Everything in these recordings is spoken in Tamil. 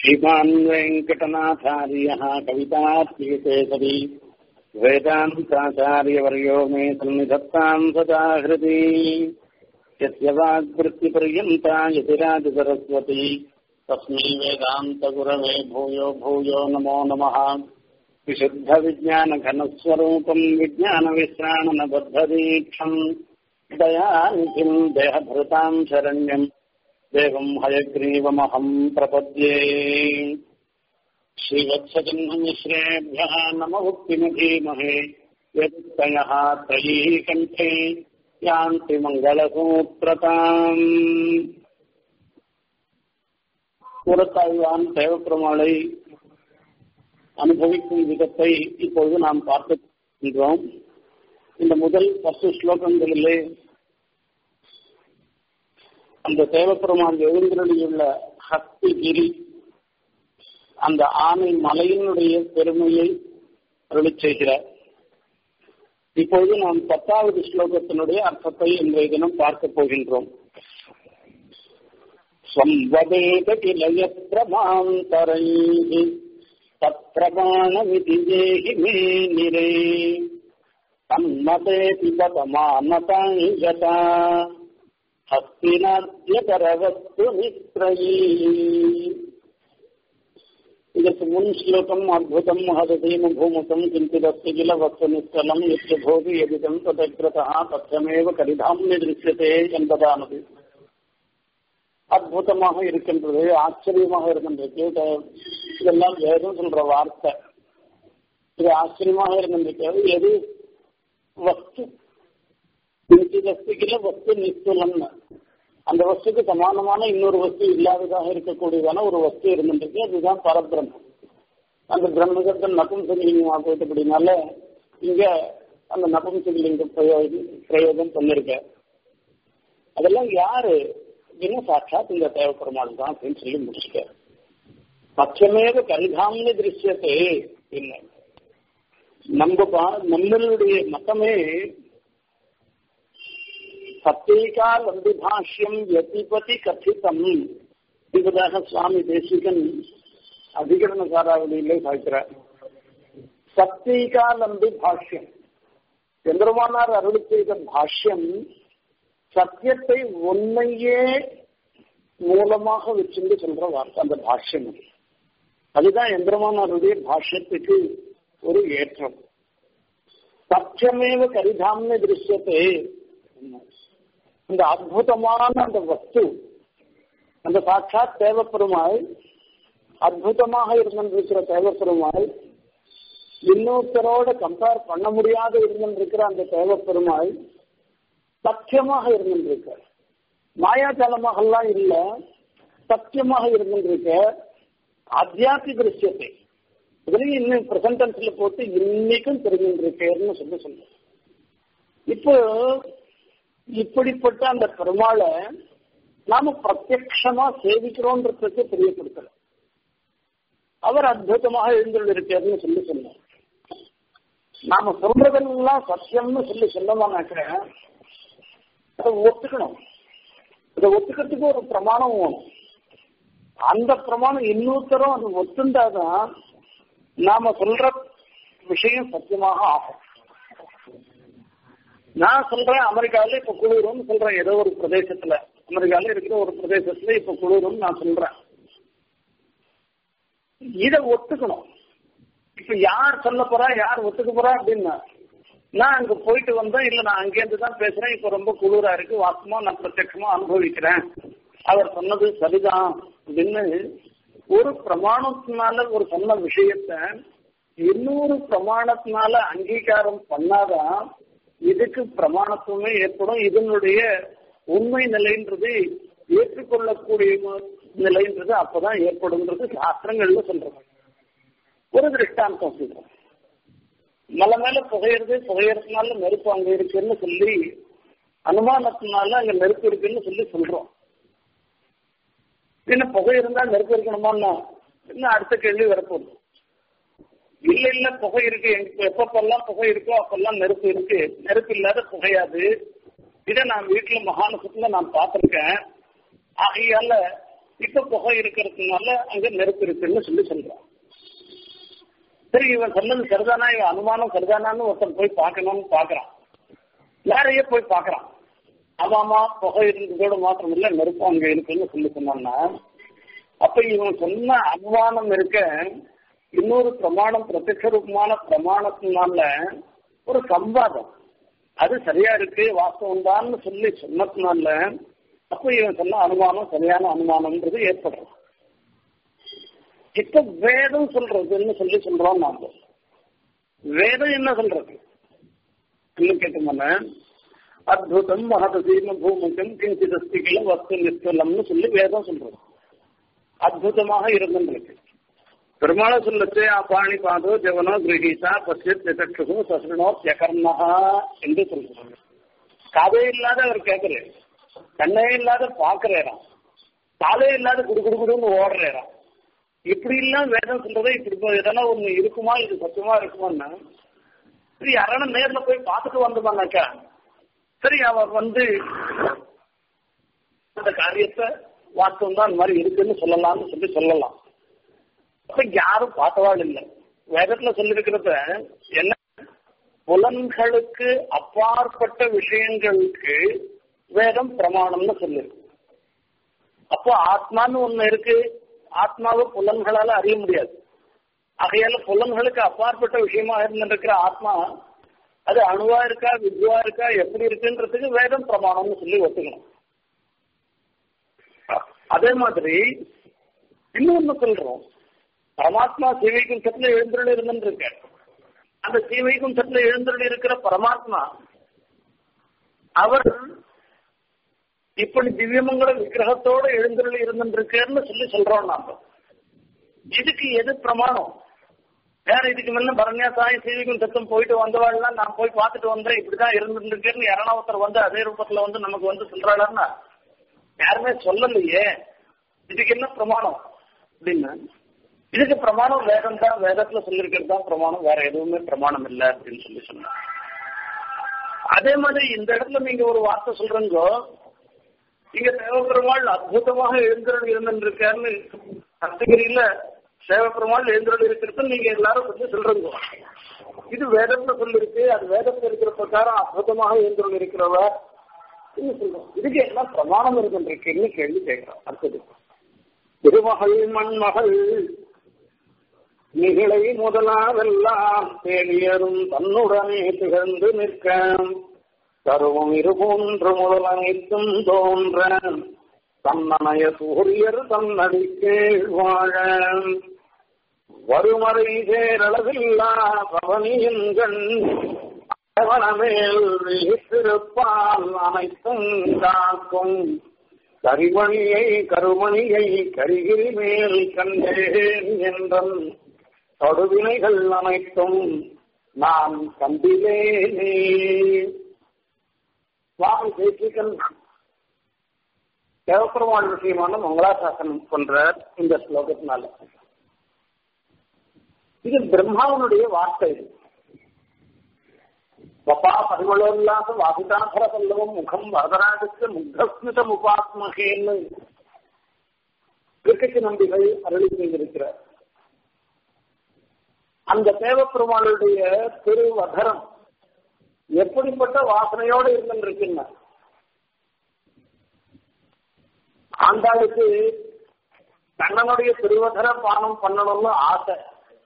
श्रीमान् वेङ्कटनाथार्यः कवितार्थिकेसरी वेदान्ताचार्यवर्यो मे सन्निधत्ताम् सदा हृदि यस्य वाग्वृत्तिपर्यन्ता यतिराजसरस्वती तस्मै वेदान्तगुरवे भूयो भूयो नमो नमः विशुद्धविज्ञानघनस्वरूपम् विज्ञानविश्राणनबद्धदीक्षम् दयानिधिम् देहभृताम् शरण्यम् देवम् हयग्रीवमहम् प्रपद्ये श्रीवत्सजन्ममिश्रेभ्यः नम उक्तिमधीमहे यत्तयः त्रयीः कण्ठे यान्ति मङ्गलसूत्रताम् கூறத்தாழ்வான் தேவப்பெருமாளை அனுபவிக்கும் விதத்தை இப்பொழுது நாம் பார்க்கின்றோம் இந்த முதல் பத்து ஸ்லோகங்களிலே அந்த தேவப்பெருமாள் எழுந்தருளியுள்ள ஹஸ்திகிரி அந்த ஆமை மலையினுடைய பெருமையை அருளி செய்கிறார் இப்பொழுது நாம் பத்தாவது ஸ்லோகத்தினுடைய அர்த்தத்தை இன்றைய தினம் பார்க்க போகின்றோம் संवदेत किल यत्र मान्तरैः तत्प्रमाणमिति देहि मे निरे तन्मतेति पतमानताङ्गता हस्तिनाद्यकरवस्तु मित्रयी இதற்கு முன் ஸ்லோகம் அத்புதம் மகதீம பூமுகம் கிஞ்சிதஸ்தி கில வஸ்து நிஸ்கலம் எத்திய போது எதிதம் ததகிரதா தத்தமேவ கரிதாம்ய திருஷ்யத்தே என்பதானது அற்புதமாக இருக்கின்றது ஆச்சரியமாக இருக்கின்றது இதெல்லாம் வேதம் சொல்ற வார்த்தை இது ஆச்சரியமாக இருக்கின்றது எது வஸ்து வஸ்துக்கில வஸ்து நிஸ்துலம்னு அந்த வஸ்துக்கு சமானமான இன்னொரு வஸ்து இல்லாததாக இருக்கக்கூடியதான ஒரு வஸ்து இருந்துருக்கு அதுதான் பரபிரம்மம் அந்த பிரம்மகத்தை நபும்சலிங்கமாக போயிட்டபடினால இங்க அந்த நபும்சலிங்க பிரயோகம் பிரயோகம் பண்ணிருக்க அதெல்லாம் யாரு இன்னும் சாட்சாத் இந்த தேவப்பெருமாள் தான் அப்படின்னு சொல்லி முடிச்சுக்க பட்சமேவ கரிதாம்னு திருஷ்யத்தை என்ன நம்ம நம்மளுடைய மதமே சத்தியகா வந்து பாஷ்யம் எதிபதி கथितம் என்பதாக சுவாமி தேசிகன் அதிகரண சாராவளியிலே சாய்க்கிறார் சத்தியகா நம்பி பாஷ்யம் எந்திரமானார் அருள் செய்த பாஷ்யம் சத்தியத்தை உண்மையே மூலமாக வச்சிருந்து சொல்ற வார்த்தை அந்த பாஷ்யம் அதுதான் எந்திரமானாருடைய பாஷ்யத்துக்கு ஒரு ஏற்றம் சத்தியமேவ கரிதாம்னு திருஷ்யத்தை இந்த அற்புதமான அந்த வஸ்து அந்த சாட்சாத் தேவப்பெருமாள் அற்புதமாக இருந்திருக்கிற தேவப்பெருமாள் இன்னொருத்தரோட கம்பேர் பண்ண முடியாத இருந்திருக்கிற அந்த தேவப்பெருமாள் சத்தியமாக இருந்திருக்க மாயாஜாலமாகலாம் இல்ல சத்தியமாக இருந்திருக்க ஆத்தியாத்மிக திருஷ்யத்தை இதுலயும் இன்னும் பிரசன்டென்ஸ்ல போட்டு இன்னைக்கும் தெரிஞ்சிருக்கேன்னு சொல்லி சொல்ல இப்போ இப்படிப்பட்ட அந்த பெருமாளை நாம பிரத்யமா சேவிக்கிறோன்றதுக்கு தெரியப்படுத்தல அவர் அற்புதமாக எழுந்துள்ளிருக்காருன்னு சொல்லி சொன்னார் நாம சொல்றதெல்லாம் சத்தியம்னு சொல்லி சொல்லமானாக்க அதை ஒத்துக்கணும் இதை ஒத்துக்கிறதுக்கு ஒரு பிரமாணம் வேணும் அந்த பிரமாணம் இன்னொருத்தரும் அது ஒத்துண்டாதான் நாம சொல்ற விஷயம் சத்தியமாக ஆகும் நான் சொல்றேன் அமெரிக்காவில இப்ப குளிரும் சொல்றேன் ஏதோ ஒரு பிரதேசத்துல அமெரிக்காவில இருக்கிற ஒரு பிரதேசத்துல இப்ப குளிரும் நான் சொல்றேன் இத ஒத்துக்கணும் இப்ப யார் சொல்ல போறா யார் ஒத்துக்க போறா அப்படின்னா நான் அங்க போயிட்டு வந்தேன் இல்ல நான் அங்கேருந்து தான் பேசுறேன் இப்ப ரொம்ப குளிரா இருக்கு வாசமா நான் பிரத்யட்சமா அனுபவிக்கிறேன் அவர் சொன்னது சரிதான் அப்படின்னு ஒரு பிரமாணத்தினால ஒரு சொன்ன விஷயத்த இன்னொரு பிரமாணத்தினால அங்கீகாரம் பண்ணாதான் இதுக்கு பிரமாணத்துவமே ஏற்படும் இதனுடைய உண்மை நிலைன்றது ஏற்றுக்கொள்ளக்கூடிய நிலைன்றது அப்பதான் ஏற்படும்ன்றது சாஸ்திரங்கள்ல சொல்றாங்க ஒரு திருஷ்டாந்தம் சொல்றோம் மலை மேல புகையிறது புகையறதுனால நெருப்பு அங்க இருக்குன்னு சொல்லி அனுமானத்தினால அங்க நெருப்பு இருக்குன்னு சொல்லி சொல்றோம் என்ன புகை இருந்தா நெருப்பு இருக்கணுமான்னா இன்னும் அடுத்த கேள்வி வரப்போகுது இல்ல இல்ல புகை இருக்கு எப்பப்பெல்லாம் புகை இருக்கோ அப்பெல்லாம் நெருப்பு இருக்கு நெருப்பு இல்லாத புகையாது இதை நான் வீட்டுல மகானுசத்துல நான் பார்த்திருக்கேன் ஆகையால இப்ப புகை இருக்கிறதுனால அங்க நெருப்பு இருக்குன்னு சொல்லி சொல்றான் சரி இவன் சொன்னது சரிதானா இவன் அனுமானம் சரிதானான்னு ஒருத்தன் போய் பார்க்கணும்னு பாக்குறான் வேறையே போய் பார்க்கறான் ஆமாமா புகை இருந்ததோட மாத்திரம் இல்ல நெருப்பு அங்க இருக்குன்னு சொல்லி சொன்னான்னா அப்ப இவன் சொன்ன அனுமானம் இருக்க இன்னொரு பிரமாணம் பிரத்யக்ஷ ரூபமான பிரமாணத்தினால ஒரு சம்பாதம் அது சரியா இருக்கு வாஸ்தவம் தான் சொல்லி சொன்னதுனால அப்ப இவன் சொன்ன அனுமானம் சரியான அனுமானம்ன்றது ஏற்படுறது இப்ப வேதம் சொல்றதுன்னு சொல்லி சொல்றோம் நாம வேதம் என்ன சொல்றது இன்னும் கேட்டோம்னா அத்புதம் மகதசீம பூமுகம் கிஞ்சித் அஸ்திகள வஸ்து நிஸ்தலம்னு சொல்லி வேதம் சொல்றது அற்புதமாக இருந்திருக்கு பெருமாளை சொல்லச்சு அப்பாணி பாதோ ஜவனோ கிரகீதா பசித் நிதக்ஷு சசுனோ தியகர்மஹா என்று சொல்றாங்க கதை இல்லாத அவர் கேட்கிறார் கண்ணே இல்லாத பாக்குறாராம் காலே இல்லாத குடு குடு குடுன்னு ஓடுறாராம் இப்படி எல்லாம் வேதம் சொல்றதே இப்படி இப்போ எதனா ஒண்ணு இருக்குமா இது சத்தியமா இருக்குமான்னா சரி யாரான நேர்ல போய் பார்த்துட்டு வந்தோம்னாக்கா சரி அவ வந்து அந்த காரியத்தை வாஸ்தவம் தான் அந்த மாதிரி இருக்குன்னு சொல்லலாம்னு சொல்லி சொல்லலாம் அப்ப யாரும் பார்த்தவாள் இல்லை வேதத்துல சொல்லிருக்கிறத என்ன புலன்களுக்கு அப்பாற்பட்ட விஷயங்களுக்கு வேதம் பிரமாணம்னு சொல்லிருக்கு அப்போ ஆத்மான்னு ஒண்ணு இருக்கு ஆத்மாவை புலன்களால அறிய முடியாது ஆகையால புலன்களுக்கு அப்பாற்பட்ட விஷயமா இருந்திருக்கிற ஆத்மா அது அணுவா இருக்கா வித்வா இருக்கா எப்படி இருக்குன்றதுக்கு வேதம் பிரமாணம்னு சொல்லி ஒத்துக்கணும் அதே மாதிரி இன்னொன்னு சொல்றோம் பரமாத்மா சீவைக்கும் சத்துல எழுந்துள்ள இருந்துட்டு இருக்க அந்த சீவைக்கும் சத்துல எழுந்துள்ள இருக்கிற பரமாத்மா அவர் இப்படி திவ்யமங்கல விக்கிரகத்தோட எழுந்துள்ள இருந்துருக்கேன்னு சொல்லி சொல்றோம் நாம இதுக்கு எது பிரமாணம் வேற இதுக்கு முன்ன பரண்யா சாய் சீவிக்கும் சத்தம் போயிட்டு வந்தவாள்லாம் நான் போய் பார்த்துட்டு வந்தேன் இப்படிதான் இருந்துருக்கேன்னு யாரான ஒருத்தர் வந்து அதே ரூபத்துல வந்து நமக்கு வந்து சொல்றாளான்னா யாருமே சொல்லலையே இதுக்கு என்ன பிரமாணம் அப்படின்னா இதுக்கு பிரமாணம் வேதம் தான் வேதத்துல சொல்லியிருக்கிறது தான் பிரமாணம் வேற எதுவுமே பிரமாணம் இல்லை அப்படின்னு சொல்லி சொன்னாங்க அதே மாதிரி இந்த இடத்துல நீங்க ஒரு வார்த்தை சொல்றீங்கோ இங்க தேவபெருமாள் அற்புதமாக எழுந்தருள் இருந்திருக்காருன்னு அர்த்தகிரியில தேவபெருமாள் எழுந்தருள் இருக்கிறது நீங்க எல்லாரும் வந்து சொல்றீங்க இது வேதத்துல சொல்லிருக்கு அது வேதத்துல இருக்கிற பிரகாரம் அற்புதமாக எழுந்தருள் இருக்கிறவர் சொல்றோம் இதுக்கு என்ன பிரமாணம் இருக்கின்றிருக்குன்னு கேள்வி கேட்கிறோம் அடுத்தது திருமகள் மண்மகள் நிகழை முதலாவெல்லாம் தேடியரும் தன்னுடனே திகழ்ந்து நிற்க கருவம் இருபோன்று முதல் அனைத்தும் தோன்ற தன்னணைய சூரியர் தன்னடி கீழ் வாழ வருமறை சேரளவில்லா பவனியின் கண் அவனமேல் விழித்திருப்பால் அனைத்தும் காக்கும் கரிமணியை கருமணியை கரிகிரி மேல் கண்டேன் என்றன் தொடுவினைகள் அனைத்தும் நான் கண்டிலேனே சுவாமி தேசிகன் தேவப்பெருமாள் விஷயமான மங்களாசாசனம் பண்றார் இந்த ஸ்லோகத்தினால இது பிரம்மாவனுடைய வார்த்தை இது வபா பரிமளோல்லாச வாசிதாபர பல்லவம் முகம் வரதராஜத்து முக்தஸ்மிதம் உபாத்மகேன்னு கிரிக்கெட் நம்பிகள் அருளி செய்திருக்கிறார் அந்த தேவப்பெருமாளுடைய திருவதரம் எப்படிப்பட்ட வாசனையோடு இருந்திருக்குன்னா ஆண்டாளுக்கு கண்ணனுடைய திருவதர பானம் பண்ணணும்னு ஆசை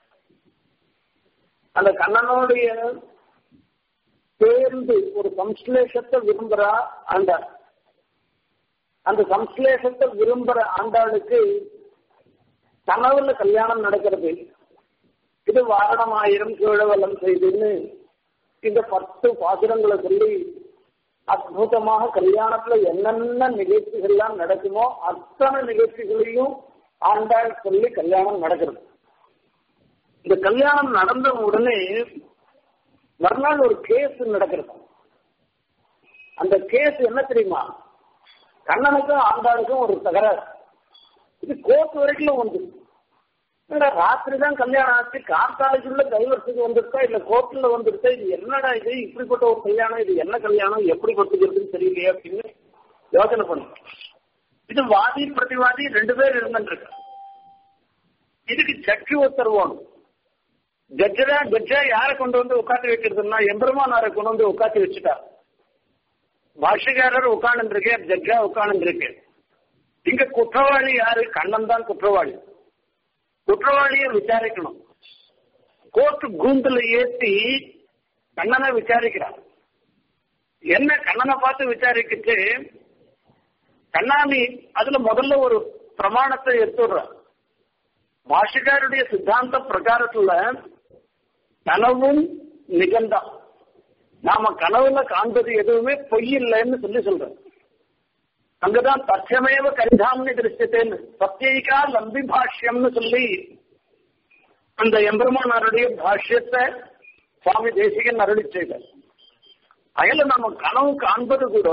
அந்த கண்ணனுடைய சேர்ந்து ஒரு சம்ஸ்லேஷத்தை விரும்புறா ஆண்டாள் அந்த சம்ஸ்லேஷத்தை விரும்புற ஆண்டாளுக்கு கனவுல கல்யாணம் நடக்கிறது இது வாரணமாயிரம் கீழவலம் செய்துன்னு இந்த பத்து பாசுரங்களை சொல்லி அற்புதமாக கல்யாணத்துல என்னென்ன நிகழ்ச்சிகள்லாம் நடக்குமோ அத்தனை நிகழ்ச்சிகளையும் ஆண்டாள் சொல்லி கல்யாணம் நடக்கிறது இந்த கல்யாணம் நடந்த உடனே மறுநாள் ஒரு கேஸ் நடக்கிறது அந்த கேஸ் என்ன தெரியுமா கண்ணனுக்கும் ஆண்டாளுக்கும் ஒரு தகராறு இது கோர்ட் வரைக்கும் வந்து ராத்திரி தான் கல்யாணம் ஆச்சு கார்த்தாலைக்குள்ள டைவர்ஸுக்கு வந்துருக்கா இல்ல கோர்ட்ல வந்துருக்கா இது என்னடா இது இப்படிப்பட்ட ஒரு கல்யாணம் இது என்ன கல்யாணம் எப்படி கொட்டுக்கிறதுன்னு தெரியலையே அப்படின்னு யோசனை பண்ணும் இது வாதி பிரதிவாதி ரெண்டு பேர் இருந்துருக்கு இதுக்கு ஜட்ஜி ஒருத்தர் வேணும் ஜட்ஜரா ஜட்ஜா யாரை கொண்டு வந்து உட்காந்து வைக்கிறதுன்னா எம்பெருமானாரை கொண்டு வந்து உட்காந்து வச்சுட்டா பாஷகாரர் உட்கார்ந்து இருக்கே ஜட்ஜா உட்கார்ந்து இருக்கு இங்க குற்றவாளி யாரு கண்ணன் தான் குற்றவாளி குற்றவாளியை விசாரிக்கணும் கோர்ட்டு கூண்டுல ஏத்தி கண்ணனை விசாரிக்கிறான் என்ன கண்ணனை பார்த்து விசாரிக்கிட்டு கண்ணாமி அதுல முதல்ல ஒரு பிரமாணத்தை எடுத்துடுற பாஷகாருடைய சித்தாந்த பிரகாரத்துல கனவும் நிகழ்ந்தான் நாம கனவுல காண்பது எதுவுமே பொய் இல்லைன்னு சொல்லி சொல்றோம் அங்கதான் தற்சமேவ கரிதாம்னு திருஷ்யத்தேன்னு சத்தியிகா லம்பி பாஷ்யம்னு சொல்லி அந்த எம்பெருமானாருடைய பாஷ்யத்தை சுவாமி தேசிகன் அருளி செய்தார் அயல நம்ம கனவு காண்பது கூட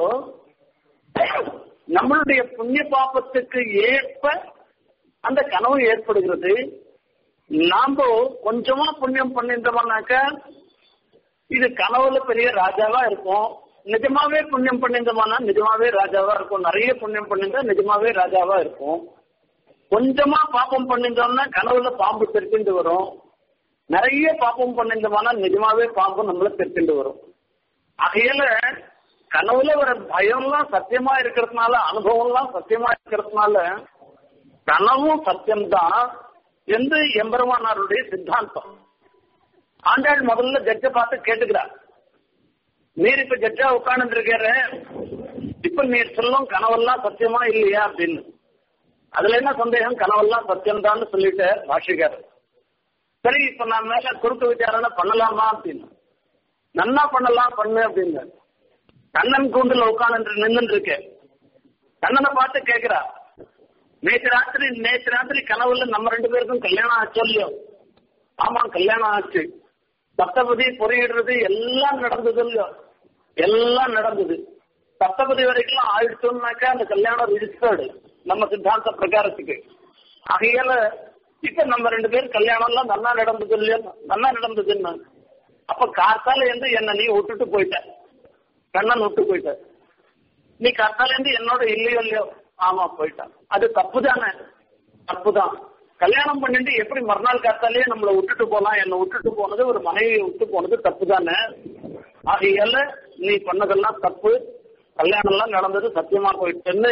நம்மளுடைய புண்ணிய பாப்பத்துக்கு ஏற்ப அந்த கனவு ஏற்படுகிறது நாம கொஞ்சமா புண்ணியம் பண்ணிருந்தோம்னாக்க இது கனவுல பெரிய ராஜாவா இருக்கும் நிஜமாவே புண்ணியம் பண்ணிருந்தோம்னா நிஜமாவே ராஜாவா இருக்கும் நிறைய புண்ணியம் பண்ணிருந்தா நிஜமாவே ராஜாவா இருக்கும் கொஞ்சமா பாப்பம் பண்ணிருந்தோம்னா கனவுல பாம்பு தெரிச்சுட்டு வரும் நிறைய பாப்பம் பண்ணிருந்தோம்னா நிஜமாவே பாம்பு நம்மள தெரிச்சுட்டு வரும் ஆகையில கனவுல வர பயம்லாம் சத்தியமா இருக்கிறதுனால அனுபவம்லாம் சத்தியமா இருக்கிறதுனால கனவும் சத்தியம்தான் என்று எம்பெருமானாருடைய சித்தாந்தம் ஆண்டாள் முதல்ல ஜட்ஜ பார்த்து கேட்டுக்கிறார் நீர் இப்ப ஜட்ஜா உட்கார்ந்து இருக்காரு இப்ப நீர் சொல்லும் கனவெல்லாம் சத்தியமா இல்லையா அப்படின்னு அதுல என்ன சந்தேகம் கனவெல்லாம் சத்தியம்தான்னு சொல்லிட்டு பாஷிக்காரு சரி இப்ப நான் மேல குறுக்கு விசாரணை பண்ணலாமா அப்படின்னு நன்னா பண்ணலாம் பண்ணு அப்படின்னு கண்ணன் கூண்டுல உட்காந்து நின்று இருக்கேன் கண்ணனை பார்த்து கேக்குறா நேற்று ராத்திரி நேற்று ராத்திரி கனவுல நம்ம ரெண்டு பேருக்கும் கல்யாணம் ஆச்சு இல்லையோ ஆமா கல்யாணம் ஆச்சு சப்தபதி பொறியிடுறது எல்லாம் நடந்தது இல்லையோ எல்லாம் நடந்தது சப்தபதி வரைக்கும் ஆயிடுச்சோம்னாக்கா அந்த கல்யாணம் ரிஜிஸ்டர்டு நம்ம சித்தாந்த பிரகாரத்துக்கு ஆகையால இப்ப நம்ம ரெண்டு பேரும் கல்யாணம் எல்லாம் நல்லா நடந்தது இல்லையோ நல்லா நடந்ததுன்னு அப்ப காத்தால இருந்து என்ன நீ விட்டுட்டு போயிட்ட கண்ணன் விட்டு போயிட்ட நீ காத்தால இருந்து என்னோட இல்லையோ இல்லையோ ஆமா போயிட்டான் அது தப்பு தானே தப்பு தான் கல்யாணம் பண்ணிட்டு எப்படி மறுநாள் காத்தாலேயே நம்மளை விட்டுட்டு போலாம் என்னை விட்டுட்டு போனது ஒரு மனைவியை விட்டு போனது தப்பு தானே ஆகையால நீ பண்ணதெல்லாம் தப்பு கல்யாணம் எல்லாம் நடந்தது சத்தியமா போயிட்டுன்னு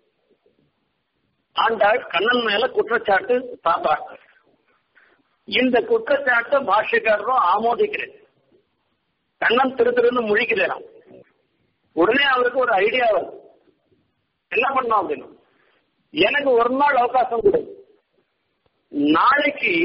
ஆண்டாள் கண்ணன் மேல குற்றச்சாட்டு சாப்பாடு இந்த குற்றச்சாட்டை பாஷ்யக்காரரும் ஆமோதிக்கிறேன் கண்ணன் திரு திருன்னு முழிக்கிறேன் உடனே அவருக்கு ஒரு ஐடியா வரும் என்ன பண்ணோம் அப்படின்னு எனக்கு ஒரு நாள் அவகாசம் கொடு நாளைக்கு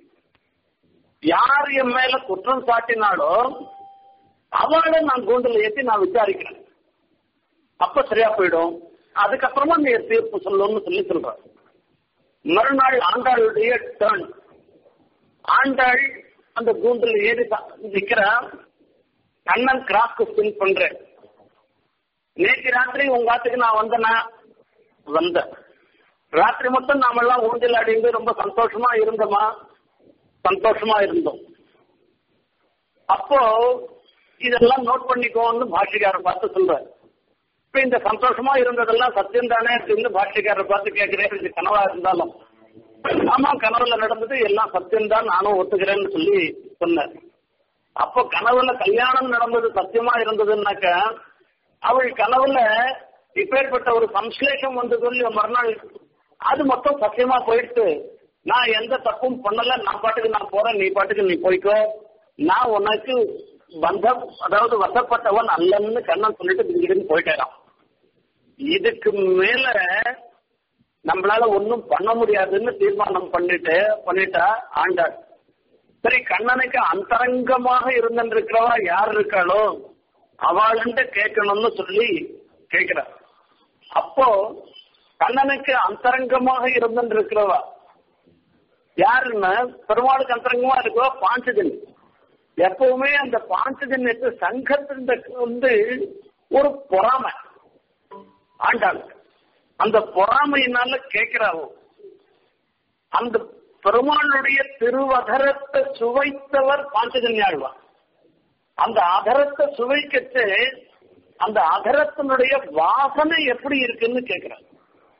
யார் என் மேல குற்றம் சாட்டினாலோ அவளை நான் கூண்டில் ஏற்றி நான் விசாரிக்கிறேன் அப்ப சரியா போயிடும் அதுக்கப்புறமா நீ தீர்ப்பு சொல்லணும்னு சொல்லி சொல்ற மறுநாள் ஆண்டாளுடைய டேர்ன் ஆண்டாள் அந்த கூண்டில் ஏறி நிக்கிறா கண்ணன் கிராஸ் கொஸ்டின் பண்றேன் நேற்று ராத்திரி உங்க ஆத்துக்கு நான் வந்தேனா வந்தேன் ராத்திரி மட்டும் நாமெல்லாம் ஊஞ்சல் அடைந்து ரொம்ப சந்தோஷமா இருந்தோமா சந்தோஷமா இருந்தோம் அப்போ இதெல்லாம் நோட் பண்ணிக்கோன்னு பாஷிகாரர் பார்த்து சொல்றாரு இப்ப இந்த சந்தோஷமா இருந்ததெல்லாம் சத்தியம் தானே அப்படின்னு பாஷிகாரர் பார்த்து கேட்கிறேன் இது கனவா இருந்தாலும் ஆமா கனவுல நடந்தது எல்லாம் சத்தியம் தான் நானும் ஒத்துக்கிறேன்னு சொல்லி சொன்னேன் அப்போ கனவுல கல்யாணம் நடந்தது சத்தியமா இருந்ததுன்னாக்க அவள் கனவுல இப்பேற்பட்ட ஒரு சம்ஸ்லேஷம் வந்து சொல்லி மறுநாள் அது மொத்தம் சத்தியமா போயிடுச்சு நான் எந்த தப்பும் பண்ணல நான் பாட்டுக்கு நான் போறேன் நீ பாட்டுக்கு நீ போய்க்கோ நான் உனக்கு பந்தம் அதாவது வசப்பட்டவன் அல்லன்னு கண்ணன் சொல்லிட்டு திடீர்னு போயிட்டேன் இதுக்கு மேல நம்மளால ஒன்றும் பண்ண முடியாதுன்னு தீர்மானம் பண்ணிட்டு பண்ணிட்டா ஆண்டாள் சரி கண்ணனுக்கு அந்தரங்கமாக இருந்திருக்கிறவா யார் இருக்காளோ அவள்கிட்ட கேட்கணும்னு சொல்லி கேட்கிறார் அப்போ கண்ணனுக்கு அந்தரங்கமாக இருந்திருக்கிறவா யாருன்னா பெருமாளுக்கு அந்தரங்கமா இருக்கவா பாஞ்சஜன் எப்பவுமே அந்த பாஞ்சஜன்யத்து சங்கத்தின் வந்து ஒரு பொறாமை ஆண்டாள் அந்த பொறாமையினால கேட்கிறாவோ அந்த பெருமாளுடைய திருவதரத்தை சுவைத்தவர் பாஞ்சஜன்யாழ்வார் அந்த அதரத்தை சுவைக்கச்சு அந்த அதரத்தினுடைய வாசனை எப்படி இருக்குன்னு கேட்கிறார்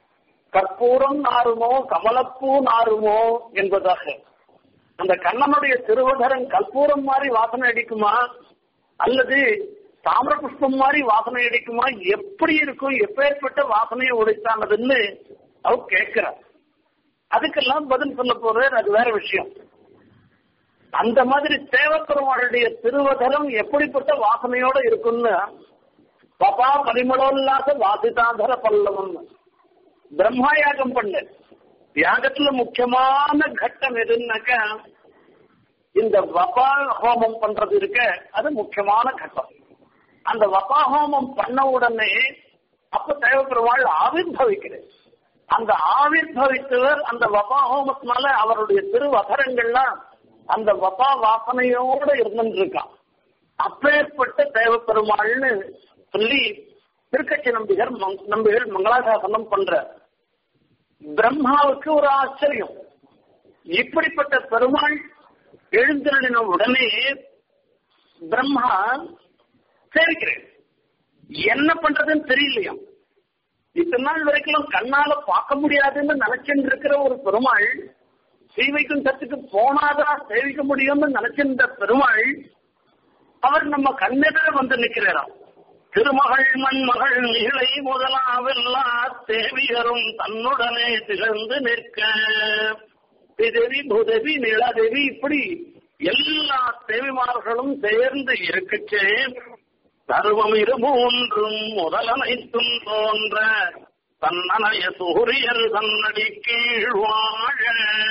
கற்பூரம் நாருமோ கமலப்பூ நாருமோ என்பதாக அந்த கண்ணனுடைய திருவதரன் கற்பூரம் மாதிரி வாசனை அடிக்குமா அல்லது தாமிர புஷ்பம் மாதிரி வாசனை அடிக்குமா எப்படி இருக்கும் எப்பேற்பட்ட வாசனையை உடைத்தானதுன்னு அவ கேட்கிறார் அதுக்கெல்லாம் பதில் சொல்ல போறது அது வேற விஷயம் அந்த மாதிரி தேவப்பெருமாளுடைய திருவதரம் எப்படிப்பட்ட வாசனையோட இருக்கும்னு பபா பரிமளோல்லாச வாசிதாதர பல்லவன் பிரம்மா யாகம் பண்ண யாகத்துல முக்கியமான கட்டம் எதுன்னாக்க இந்த வபா ஹோமம் பண்றது இருக்க அது முக்கியமான கட்டம் அந்த வபா ஹோமம் பண்ண உடனே அப்ப தேவப்பெருமாள் ஆவிர்வவிக்கிறது அந்த ஆவிர்வவித்தவர் அந்த வபா ஹோமத்தினால அவருடைய திருவகரங்கள்லாம் அந்த வபா வாசனையோட இருந்துருக்கான் அப்பேற்பட்ட தேவப்பெருமாள்னு சொல்லி திருக்கட்சி நம்பிகர் நம்பிகள் மங்களாசாசனம் பண்ற பிரம்மாவுக்கு ஒரு ஆச்சரியம் இப்படிப்பட்ட பெருமாள் எழுந்திருடின உடனே பிரம்மா சேவிக்கிறேன் என்ன பண்றதுன்னு தெரியலையா இத்தனை நாள் வரைக்கும் கண்ணால பார்க்க முடியாதுன்னு நினைச்சுட்டு இருக்கிற ஒரு பெருமாள் சீவைக்கும் தத்துக்கு போனாதான் சேவிக்க முடியும்னு நினைச்சிருந்த பெருமாள் அவர் நம்ம கண்ணெதிர வந்து நிற்கிறாராம் திருமகள் மண்மகள் நிகழை முதலாவெல்லா தேவியரும் தன்னுடனே திகழ்ந்து நிற்க பிதவி புதவி நிலதேவி இப்படி எல்லா தேவிமார்களும் சேர்ந்து இருக்கச்சே சர்வம் இரு மூன்றும் முதலனைத்தும் தோன்ற தன்னனைய சூரியன் தன்னடி கீழ் வாழ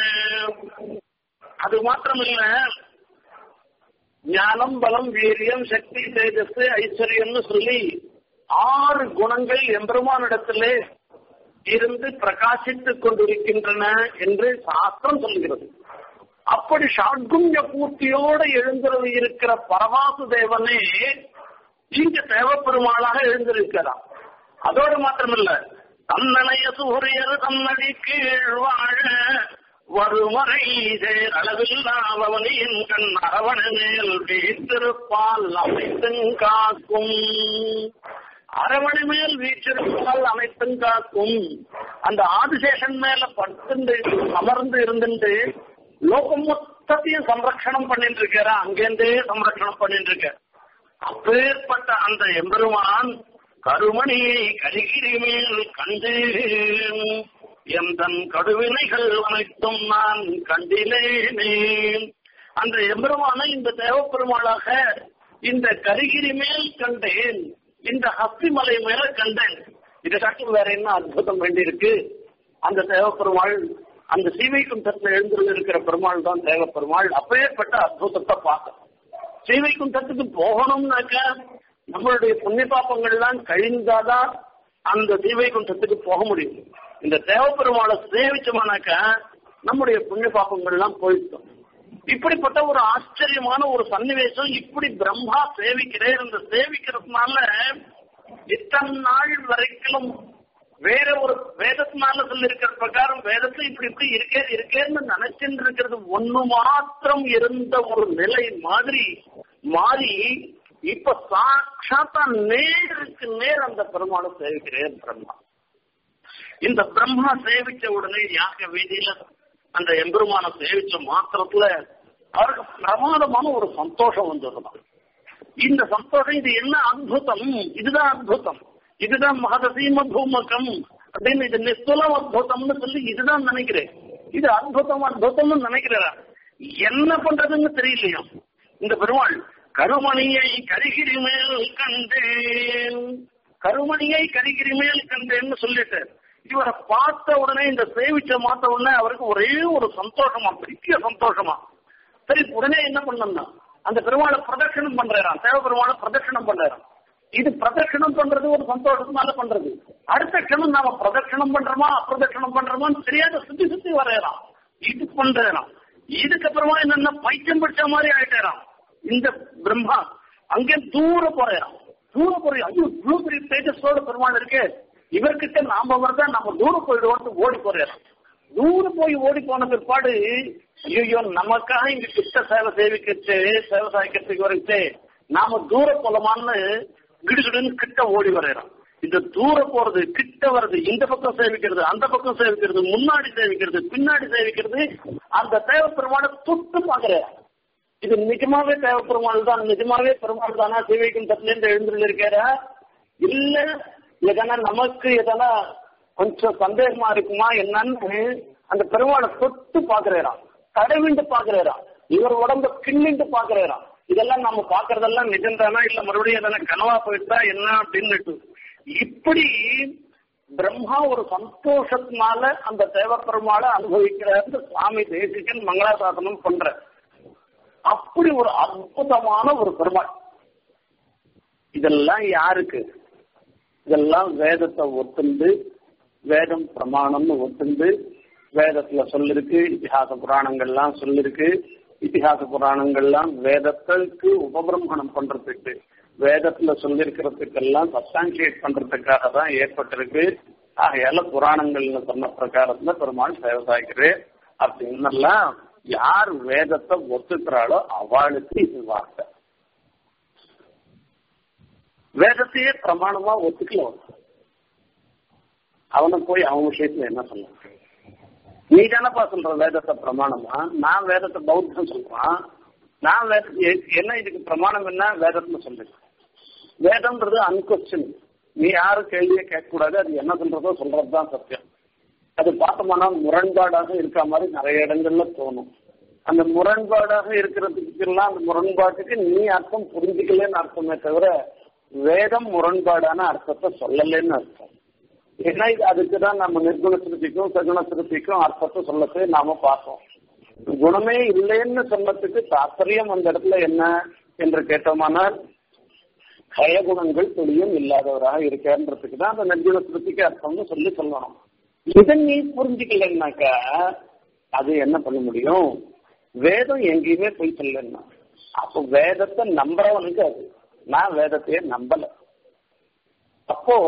அது மாத்திரமில்ல ஞானம் பலம் வீரியம் சக்தி தேஜஸ் ஐஸ்வர்யம்னு சொல்லி ஆறு குணங்கள் எம்பெருமானிடத்திலே இருந்து பிரகாசித்துக் கொண்டிருக்கின்றன என்று சாஸ்திரம் சொல்கிறது அப்படி ஷாட்குண்ய பூர்த்தியோட எழுந்தது இருக்கிற பரவாசு தேவனே இங்க தேவப்பெருமாளாக எழுந்திருக்கிறார் அதோடு மாத்திரமில்ல தன்னனைய சூரியர் தன்னடி கீழ் வாழ வருமறை அளவில்லாதவனின் கண் அரவண மேல் வீற்றிருப்பால் அமைத்தும் காக்கும் அரவணை மேல் வீற்றிருப்பால் அமைத்தும் காக்கும் அந்த ஆதிசேஷன் மேல படுத்து அமர்ந்து இருந்துட்டு லோகம் மொத்தத்தையும் சம்ரக்ஷணம் பண்ணிட்டு இருக்கிறா அங்கேருந்தே சம்ரக்ஷணம் பண்ணிட்டு இருக்க அப்பேற்பட்ட அந்த எம்பெருமான் கருமணியை கரிகிரி மேல் கண்டு எந்தன் கடுவினைகள் அனைத்தும் நான் கண்டிலேனே அந்த எம்பெருமான இந்த தேவப்பெருமாளாக இந்த கரிகிரி மேல் கண்டேன் இந்த ஹஸ்திமலை மேல கண்டேன் இதை காட்டும் வேற என்ன அற்புதம் வேண்டியிருக்கு அந்த தேவப்பெருமாள் அந்த சீவைக்குண்டத்தில் எழுந்திருந்து இருக்கிற பெருமாள் தான் தேவப்பெருமாள் அப்பேற்பட்ட அற்புதத்தை பார்க்க சீவைக்குண்டத்துக்கு போகணும்னாக்க நம்மளுடைய புண்ணிய பாப்பங்கள்லாம் கழிந்தாதான் அந்த சீவைக்குண்டத்துக்கு போக முடியும் இந்த தேவப்பெருமாளை சேவிச்சோம்னாக்க நம்முடைய புண்ணிய பாப்பங்கள்லாம் போயிட்டோம் இப்படிப்பட்ட ஒரு ஆச்சரியமான ஒரு சன்னிவேசம் இப்படி பிரம்மா சேவிக்கிறேன் இந்த சேவிக்கிறதுனால இத்தனை நாள் வரைக்கும் வேற ஒரு வேதத்தினால சொல்லி இருக்கிற பிரகாரம் வேதத்துல இப்படி இப்படி இருக்கே இருக்கேன்னு நினைச்சுட்டு இருக்கிறது ஒண்ணு மாத்திரம் இருந்த ஒரு நிலை மாதிரி மாறி இப்ப சாட்சாத்தா நேருக்கு நேர் அந்த பெருமாளை சேவிக்கிறேன் பிரம்மா இந்த பிரம்மா சேவிச்ச உடனே யாக வீதியில அந்த எம்பெருமான சேவிச்ச மாத்திரத்துல அவருக்கு பிரமாதமான ஒரு சந்தோஷம் வந்துருதான் இந்த சந்தோஷம் இது என்ன அத்புதம் இதுதான் அத்புதம் இதுதான் மகதசீம பூமகம் அப்படின்னு இது நிஸ்துலம் அத்புதம்னு சொல்லி இதுதான் நினைக்கிறேன் இது அத்புதம் அத்புதம்னு நினைக்கிறா என்ன பண்றதுன்னு தெரியலையா இந்த பெருமாள் கருமணியை கரிகிரி மேல் கண்டேன் கருமணியை கரிகிரி மேல் கண்டேன்னு சொல்லிட்டு இவரை பார்த்த உடனே இந்த சேவிச்ச மாத்த உடனே அவருக்கு ஒரே ஒரு சந்தோஷமா பெரிய சந்தோஷமா சரி உடனே என்ன பண்ணோம்னா அந்த பெருமாளை பிரதட்சணம் பண்றாராம் தேவ பெருமாளை பிரதட்சணம் பண்றாராம் இது பிரதட்சணம் பண்றது ஒரு சந்தோஷத்தினால பண்றது அடுத்த க்ஷணம் நாம பிரதட்சணம் பண்றோமா அப்பிரதட்சணம் பண்றோமான்னு தெரியாத சுத்தி சுத்தி வரையறாம் இது பண்றாராம் இதுக்கப்புறமா என்னன்னா பைத்தியம் பிடிச்ச மாதிரி ஆயிட்டாராம் இந்த பிரம்மா அங்கே தூர போறாராம் தூர போறோம் ஐயோ இவ்வளவு பெரிய தேஜஸோட பெருமாள் இருக்கு இவர்கிட்ட நாம வரதா நம்ம தூரம் போயிடுவோம் ஓடி போறாராம் தூரம் போய் ஓடி போன பிற்பாடு ஐயோ நமக்காக இங்க கிட்ட சேவை சேவிக்கச்சு சேவை சாய்க்கிறதுக்கு வரைச்சு நாம தூர போலமான்னு கிடுகிடுன்னு கிட்ட ஓடி வரையறோம் இந்த தூர போறது கிட்ட வர்றது இந்த பக்கம் சேவிக்கிறது அந்த பக்கம் சேவிக்கிறது முன்னாடி சேவிக்கிறது பின்னாடி சேவிக்கிறது அந்த தேவ பெருமானை தொட்டு பாக்குறேன் இது நிஜமாவே தேவ பெருமாள் தான் நிஜமாவே பெருமாள் தானா சேவிக்கும் தட்டுல இருந்து எழுந்துள்ள இருக்கிறா இல்ல எதனா நமக்கு எதனா கொஞ்சம் சந்தேகமா இருக்குமா என்னன்னு அந்த பெருமாளை தொட்டு பாக்குறாராம் தடவிண்டு பாக்குறாராம் இவர் உடம்ப கிண்ணிண்டு பாக்குறாராம் இதெல்லாம் நம்ம பாக்குறதெல்லாம் நிஜம்தானா இல்ல மறுபடியும் எதனா கனவா போயிட்டா என்ன அப்படின்னு இப்படி பிரம்மா ஒரு சந்தோஷத்தினால அந்த தேவ பெருமாளை அனுபவிக்கிறார் சுவாமி தேசிகன் மங்களாசாசனம் பண்ற அப்படி ஒரு அற்புதமான ஒரு பெருமாள் இதெல்லாம் யாருக்கு இதெல்லாம் வேதத்தை ஒத்துண்டு வேதம் பிரமாணம்னு ஒத்துண்டு வேதத்துல சொல்லிருக்கு இத்திஹாச புராணங்கள்லாம் சொல்லிருக்கு இத்திஹாச புராணங்கள்லாம் வேதத்துக்கு உபபிரமணம் பண்றதுக்கு வேதத்துல சொல்லிருக்கிறதுக்கெல்லாம் சப்ஸ்டான்சியேட் பண்றதுக்காக தான் ஏற்பட்டிருக்கு ஆகையால புராணங்கள்னு சொன்ன பிரகாரத்துல பெருமாள் சேவை சாய்க்கிறேன் அப்படின்னெல்லாம் யார் வேதத்தை ஒத்துக்கிறாளோ அவளுக்கு இது வார்த்தை வேதத்தையே பிரமாணமா ஒத்துக்கல அவனை போய் அவன் விஷயத்துல என்ன சொல்ல நீ தானப்பா சொல்ற வேதத்தை பிரமாணமா நான் வேதத்தை பௌத்தம் சொல்றான் நான் வேத என்ன இதுக்கு பிரமாணம் என்ன வேதத்துல சொல்லு வேதம்ன்றது அன்கொஸ்டின் நீ யாரும் கேள்வியை கேட்கக்கூடாது அது என்ன சொல்றதோ சொல்றதுதான் சத்தியம் அது பார்த்தோம்னா முரண்பாடாக இருக்க மாதிரி நிறைய இடங்கள்ல தோணும் அந்த முரண்பாடாக இருக்கிறதுக்கெல்லாம் அந்த முரண்பாட்டுக்கு நீ அர்த்தம் புரிஞ்சுக்கலன்னு அர்த்தமே தவிர வேதம் முரண்பாடான அர்த்தத்தை சொல்லலன்னு அர்த்தம் ஏன்னா இது அதுக்கு தான் நம்ம நிர்குண திருப்திக்கும் சகுண திருப்திக்கும் அர்த்தத்தை சொல்லத்தை நாம பார்த்தோம் குணமே இல்லைன்னு சொன்னதுக்கு தாற்பயம் அந்த இடத்துல என்ன என்று கேட்டோமானால் கயகுணங்கள் துளியும் இல்லாதவராக இருக்கன்றதுக்கு தான் அந்த நிர்குண திருப்திக்கு அர்த்தம்னு சொல்லி சொல்லணும் இதை நீ புரிஞ்சுக்கலன்னாக்கா அது என்ன பண்ண முடியும் வேதம் எங்கேயுமே போய் சொல்லலன்னா அப்போ வேதத்தை நம்புறவனுக்கு அது நான் வேதத்தையே நம்பல அப்போ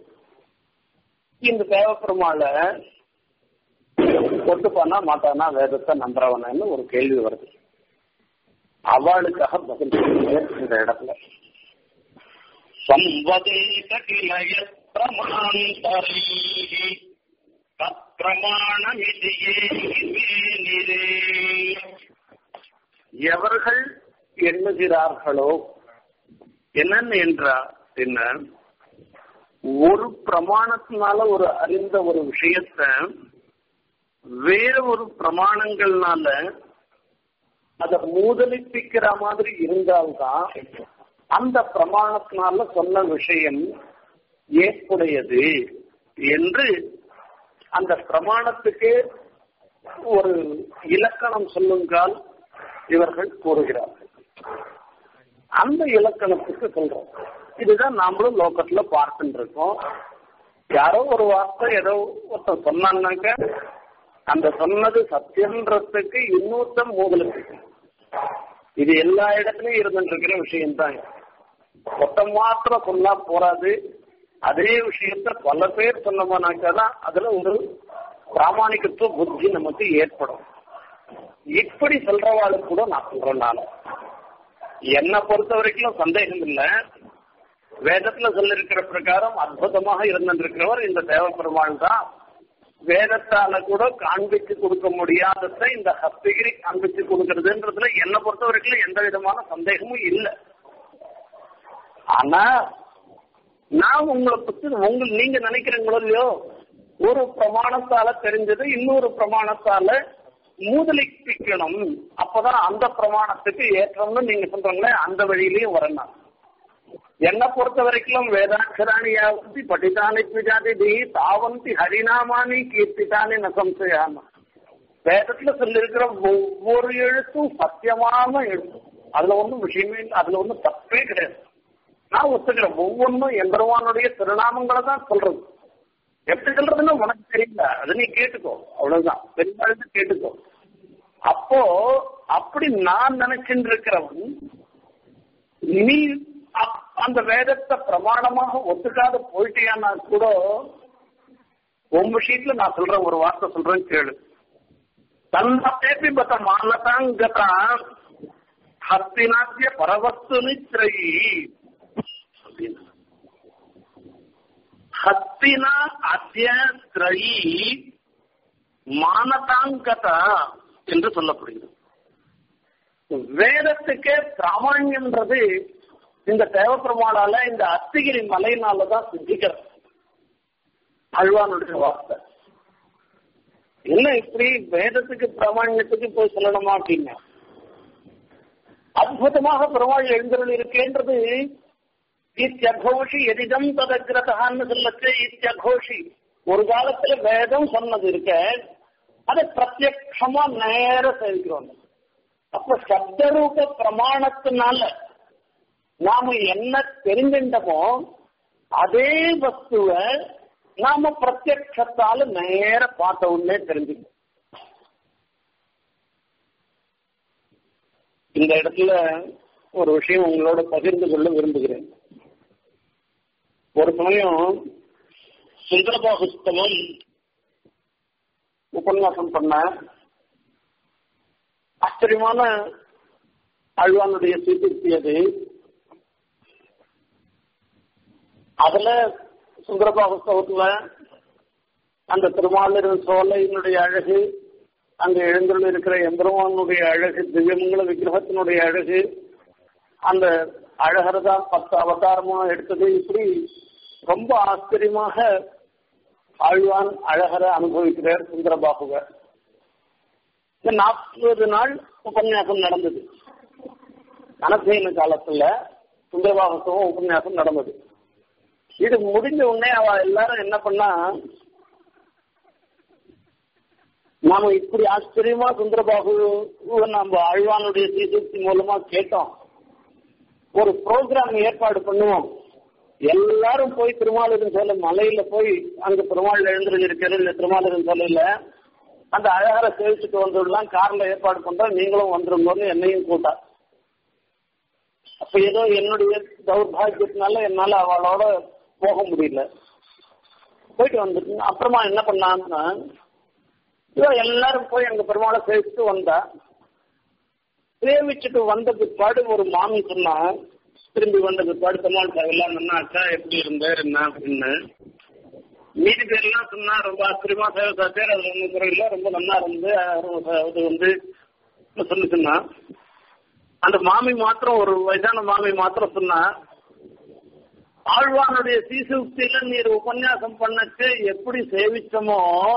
இந்த தேவப்பெருமாளை கொண்டு போனா மாட்டானா வேதத்தை நம்புறவனன்னு ஒரு கேள்வி வருது அவளுக்காக பதில் இந்த இடத்துல சம்பதேத கிளைய பிரமாந்தரீ எவர்கள் எண்ணுகிறார்களோ என்னன்னு என்றா என்ன ஒரு பிரமாணத்தினால ஒரு அறிந்த ஒரு விஷயத்த வேற ஒரு பிரமாணங்கள்னால அத மூதலிப்பிக்கிற மாதிரி இருந்தால்தான் அந்த பிரமாணத்தினால சொன்ன விஷயம் ஏற்புடையது என்று அந்த பிரமாணத்துக்கு ஒரு இலக்கணம் சொல்லுங்கால் இவர்கள் கூறுகிறார்கள் அந்த இலக்கணத்துக்கு சொல்றோம் இதுதான் நாமளும் லோக்கத்துல பார்த்துட்டு இருக்கோம் யாரோ ஒரு வார்த்தை ஏதோ ஒருத்தன் சொன்னான்னாக்க அந்த சொன்னது சத்தியன்றதுக்கு இன்னொருத்தன் மூதலுக்கு இது எல்லா இடத்துலயும் இருந்துட்டு இருக்கிற விஷயம்தான் ஒருத்தன் மாத்திரம் சொன்னா போறாது அதே விஷயத்த பல பேர் சொன்னோம்னாக்கதான் அதுல ஒரு பிராமணிகத்துவ புத்தி நமக்கு ஏற்படும் இப்படி சொல்றவாளுக்கு கூட நான் சொல்றேன் நான் என்னை பொறுத்த வரைக்கும் சந்தேகம் இல்லை வேதத்துல சொல்லிருக்கிற பிரகாரம் அற்புதமாக இருந்திருக்கிறவர் இந்த தேவ பெருமாள் தான் வேதத்தால கூட காண்பிச்சு கொடுக்க முடியாததை இந்த ஹஸ்தகிரி காண்பிச்சு கொடுக்கறதுன்றதுல என்னை பொறுத்த வரைக்கும் எந்த விதமான சந்தேகமும் இல்லை ஆனா நான் உங்களை பத்தி உங்க நீங்க நினைக்கிறீங்களோ இல்லையோ ஒரு பிரமாணத்தால தெரிஞ்சது இன்னொரு பிரமாணத்தால மூதலிப்பிக்கணும் அப்பதான் அந்த பிரமாணத்துக்கு ஏற்றம்னு நீங்க சொல்றீங்களே அந்த வழியிலையும் வரணும் என்னை பொறுத்த வரைக்கும் வேதாட்சராணியாவந்தி படித்தானி பிஜாதி தாவந்தி ஹரிநாமானி கீர்த்தித்தானி நசம்சயாம வேதத்துல சொல்லிருக்கிற ஒவ்வொரு எழுத்தும் சத்தியமான எழுத்து அதுல ஒன்றும் விஷயமே இல்லை அதுல ஒன்றும் தப்பே கிடையாது நான் ஒத்துக்கிறேன் ஒவ்வொன்றும் எம்பெருமானுடைய திருநாமங்களை தான் சொல்றது எப்படி சொல்றதுன்னு உனக்கு தெரியல அது நீ கேட்டுக்கோ அவ்வளவுதான் பெரும்பாலும் கேட்டுக்கோ அப்போ அப்படி நான் நினைச்சுட்டு இருக்கிறவன் நீ அந்த வேதத்தை பிரமாணமாக ஒத்துக்காத போயிட்டியான்னா கூட உன் விஷயத்துல நான் சொல்றேன் ஒரு வார்த்தை சொல்றேன் கேளு தன்னேபி பத்த மானதாங்கதா ஹஸ்தினாத்திய பரவஸ்து நித்ரயி ஹத்தினா அத்திய திரயி மானதாங்கதா என்று சொல்லப்படுகிறது வேதத்துக்கே பிராமணியன்றது இந்த தேவப்பெருமாளால இந்த அத்திகிரி மலையினாலதான் சித்திக்கிறது அழ்வானுடைய வார்த்தை என்ன இப்படி வேதத்துக்கு பிராமணியத்துக்கு போய் சொல்லணுமா அப்படின்னா அற்புதமாக பெருமாள் எழுந்தருள் இருக்கேன்றது இத்தியகோஷி எதிதம் ததகிரதான்னு சொல்லச்சு இத்தியகோஷி ஒரு காலத்துல வேதம் சொன்னது இருக்க அதை பிரத்யக்ஷமா நேர சேவிக்கிறோம் அப்ப சப்தரூப பிரமாணத்தினால நாம என்ன தெரிஞ்சின்றமோ அதே வஸ்துவ நாம பிரத்யக்ஷத்தால நேர பார்த்த உடனே தெரிஞ்சுக்கணும் இந்த இடத்துல ஒரு விஷயம் உங்களோட பகிர்ந்து கொள்ள விரும்புகிறேன் ஒரு சமயம் சுந்தரபாகுஸ்தமம் உபன்யாசம் பண்ண ஆச்சரியமான அழ்வானுடைய சீர்திருத்தி அது அதுல சுந்தரபாகுஸ்தவத்துல அந்த திருமாலின் சோலையினுடைய அழகு அங்க எழுந்துள்ள இருக்கிற எம்பெருமானுடைய அழகு திவ்யமங்கல விக்கிரகத்தினுடைய அழகு அந்த அழகரதா பத்து அவதாரமா எடுத்தது இப்படி ரொம்ப ஆச்சரியமாக ஆழ்வான் அழகர அனுபவிக்கிறார் சுந்தரபாகுவ இந்த நாற்பது நாள் உபன்யாசம் நடந்தது அனசேன காலத்துல சுந்தரபாகத்துவம் உபன்யாசம் நடந்தது இது முடிஞ்ச உடனே அவ எல்லாரும் என்ன பண்ணா நாம இப்படி ஆச்சரியமா சுந்தரபாபு நம்ம ஆழ்வானுடைய சீசக்தி மூலமா கேட்டோம் ஒரு ப்ரோக்ராம் ஏற்பாடு பண்ணுவோம் எல்லாரும் போய் திருமாலிருந்த சோலை மலையில போய் அங்க திருமால் எழுந்திருந்து இருக்கிற இந்த திருமாலிருந்த சோலையில அந்த அழகரை சேவிச்சுட்டு வந்துடலாம் கார்ல ஏற்பாடு பண்றோம் நீங்களும் வந்துருங்கன்னு என்னையும் கூட்டா அப்ப ஏதோ என்னுடைய தௌர்பாகியத்தினால என்னால அவளோட போக முடியல போயிட்டு வந்துட்டு அப்புறமா என்ன பண்ணான்னா இதோ எல்லாரும் போய் அங்க பெருமாளை சேவிச்சுட்டு வந்தா சேவிச்சுட்டு வந்த பிற்பாடு ஒரு மாமி சொன்னா திரும்பி வந்த பிற்பாடு பெருமாள் எல்லாம் நல்லா அக்கா எப்படி இருந்தார் என்ன அப்படின்னு மீதி பேர்லாம் சொன்னா ரொம்ப ஆச்சரியமா சேவை சாச்சார் அது ஒன்றும் குறையில ரொம்ப நல்லா இருந்து அது வந்து சொல்லி சொன்னா அந்த மாமி மாத்திரம் ஒரு வயதான மாமி மாத்திரம் சொன்னா ஆழ்வானுடைய சீசுக்தியில நீர் உபன்யாசம் பண்ணச்சு எப்படி சேவிச்சமோ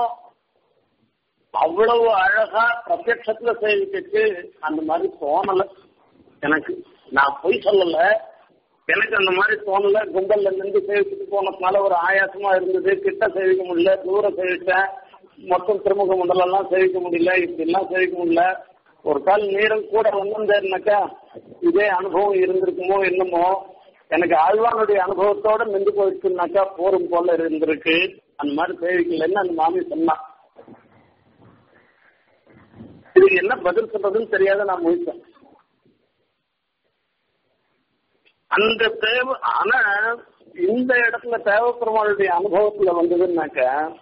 அவ்வளவு அழகா பிரத்யட்சத்துல சேவிக்கச்சு அந்த மாதிரி தோணல எனக்கு நான் பொய் சொல்லல எனக்கு அந்த மாதிரி தோணல கும்பல்ல நின்று சேவிச்சுட்டு போனதுனால ஒரு ஆயாசமா இருந்தது கிட்ட சேவிக்க முடியல தூரம் சேவிச்சேன் மொத்தம் திருமுக மண்டலம் எல்லாம் சேவிக்க முடியல இப்படி எல்லாம் சேவிக்க முடியல ஒரு கால் நேரம் கூட வந்திருந்தேன்னாக்கா இதே அனுபவம் இருந்திருக்குமோ என்னமோ எனக்கு ஆழ்வானுடைய அனுபவத்தோட நின்று போயிடுச்சுனாக்கா போரும் போல இருந்திருக்கு அந்த மாதிரி சேவிக்கலன்னு அந்த மாமி சொன்னான் இது என்ன பதில் சொல்றதுன்னு தெரியாத நான் முழிச்சேன் அந்த தேவை ஆனா இந்த இடத்துல தேவப்பெருமாளுடைய அனுபவத்துல வந்ததுன்னாக்க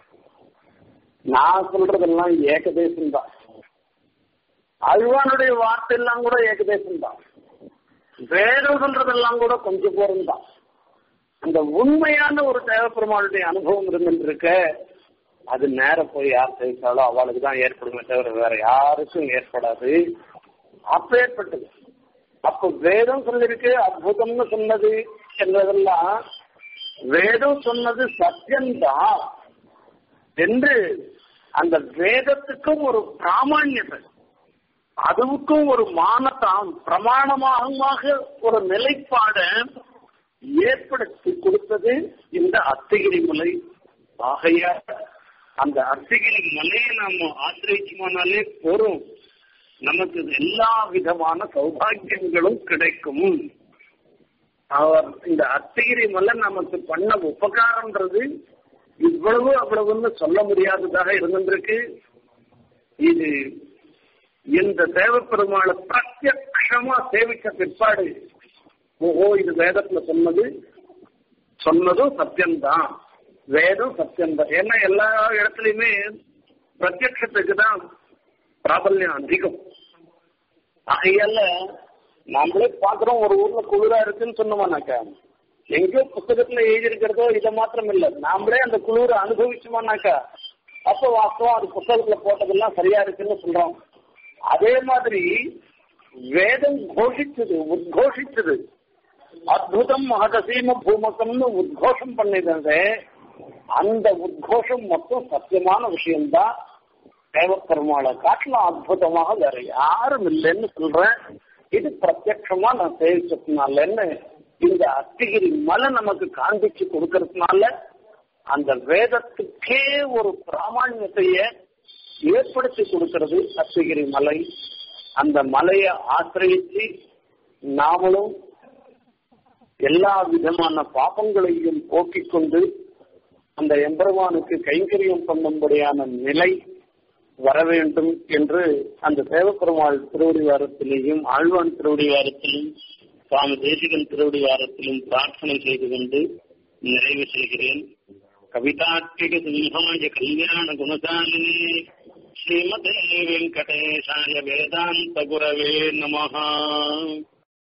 நான் சொல்றதெல்லாம் ஏகதேசம் தான் அழ்வானுடைய வார்த்தை எல்லாம் கூட ஏகதேசம் தான் வேதம் சொல்றதெல்லாம் கூட கொஞ்சம் போரும் தான் அந்த உண்மையான ஒரு தேவப்பெருமாளுடைய அனுபவம் இருந்துருக்க அது நேரம் போய் யார் செய்தாலோ அவளுக்கு தான் ஏற்படுமே தவிர வேற யாருக்கும் ஏற்படாது அப்ப ஏற்பட்டது அப்ப வேதம் சொல்லிருக்கு அற்புதம்னு சொன்னது என்றதெல்லாம் வேதம் சொன்னது சத்தியம்தான் என்று அந்த வேதத்துக்கும் ஒரு பிராமணியத்தை அதுவுக்கும் ஒரு மானத்தாம் பிரமாணமாக ஒரு நிலைப்பாட ஏற்படுத்தி கொடுத்தது இந்த அத்திகிரி மலை ஆகையால் அந்த அத்திகிரி மலையை நாம ஆசிரியமானாலே போறோம் நமக்கு எல்லா விதமான சௌபாகியங்களும் கிடைக்கும் அவர் இந்த அத்திகிரி மலை நமக்கு பண்ண உபகாரம்ன்றது இவ்வளவு அவ்வளவுன்னு சொல்ல முடியாததாக இருந்திருக்கு இது இந்த தேவப்பெருமாளை பிரத்யக்ஷமா சேவிக்க பிற்பாடு ஓஹோ இது வேதத்துல சொன்னது சொன்னதும் சத்தியம்தான் வேதம் சத்தியம்தான் ஏன்னா எல்லா இடத்துலயுமே பிரத்யக்ஷத்துக்கு தான் பிராபல்யம் அதிகம் ஆகையால நாமளே பாக்குறோம் ஒரு ஊர்ல குளிரா இருக்குன்னு சொன்னோம்னாக்கா எங்கேயோ புத்தகத்துல எழுதியிருக்கிறதோ இதை மாத்திரம் இல்ல நாமளே அந்த குளிரை அனுபவிச்சோமானாக்கா அப்ப வாஸ்தவம் அது புத்தகத்துல போட்டதெல்லாம் சரியா இருக்குன்னு சொல்றோம் அதே மாதிரி வேதம் கோஷிச்சது உத்கோஷிச்சது அத்புதம் மகதசீம பூமகம்னு உத்கோஷம் பண்ணினது அந்த உத்கோஷம் மொத்தம் சத்தியமான விஷயம்தான் தேவப்பெருமாளை காட்டலாம் அற்புதமாக வேற யாரும் இல்லைன்னு சொல்றேன் இது பிரத்யட்சமா நான் சேவிச்சதுனாலன்னு இந்த அத்திகிரி மலை நமக்கு காண்பிச்சு கொடுக்கறதுனால அந்த வேதத்துக்கே ஒரு பிராமணியத்தைய ஏற்படுத்தி கொடுக்கிறது அத்திகிரி மலை அந்த மலையை ஆசிரியச்சு நாமளும் எல்லா விதமான பாபங்களையும் போக்கிக் கொண்டு அந்த எம்பெருமானுக்கு கைங்கரியம் பண்ணும்படியான நிலை வர வேண்டும் என்று அந்த தேவப்பெருமாள் திருவடிவாரத்திலேயும் ஆழ்வான் திருவடிவாரத்திலும் சுவாமி தேசிகன் திருவடிவாரத்திலும் பிரார்த்தனை செய்து கொண்டு நிறைவு செய்கிறேன் கவிதாத்மிக சிம்ஹாய கல்யாண குணசாலினி ஸ்ரீமதே வெங்கடேஷாய வேதாந்த குரவே நமஹா